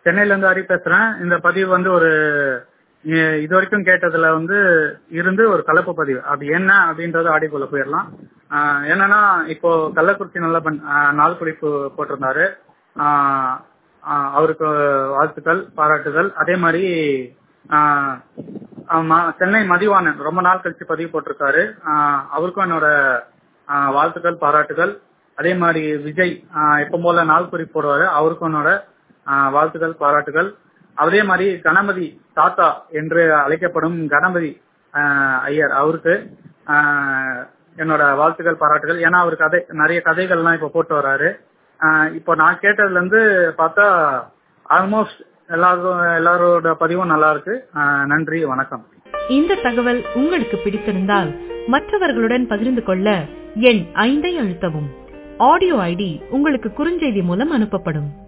சென்னையில இருந்து ஹரி பேசுறேன் இந்த பதிவு வந்து ஒரு இ- இது வரைக்கும் கேட்டதுல வந்து இருந்து ஒரு கலப்பு பதிவு அது என்ன அப்படின்றது ஆடிக்குள்ள போயிடலாம் ஆஹ் என்னன்னா இப்போ கள்ளக்குறிச்சி நல்ல பண் ஆஹ் நாள் குறிப்பு போட்டிருந்தாரு ஆஹ் ஆஹ் அவருக்கு வாழ்த்துக்கள் பாராட்டுகள் அதே மாதிரி ஆஹ் ஆமா, சென்னை மதிவாணன் ரொம்ப நாள் கழிச்சு பதிவு போட்டிருக்காரு ஆஹ் அவருக்கும் என்னோட ஆஹ் வாழ்த்துக்கள் பாராட்டுகள் அதே மாதிரி விஜய் ஆஹ் எப்பவும் போல நாள் குறிப்பு போடுவாரு அவருக்கும் என்னோட ஆஹ் வாழ்த்துக்கள் பாராட்டுகள் அதே மாதிரி கணபதி தாத்தா என்று அழைக்கப்படும் கணபதி ஆஹ் ஐயர் அவருக்கு ஆஹ் என்னோட வாழ்த்துக்கள் பாராட்டுகள் ஏன்னா அவர் கதை நிறைய கதைகள்லாம் இப்ப போட்டு வராரு ஆஹ் இப்போ நான் கேட்டதுல இருந்து பார்த்தா ஆல்மோஸ்ட் எல்லாரும் எல்லாரோட பதிவும் நல்லா இருக்கு ஆஹ் நன்றி வணக்கம் இந்த தகவல் உங்களுக்கு பிடித்திருந்தால் மற்றவர்களுடன் பகிர்ந்து கொள்ள எண் ஐந்தை அழுத்தவும் ஆடியோ ஐடி உங்களுக்கு குறுஞ்செய்தி மூலம் அனுப்பப்படும்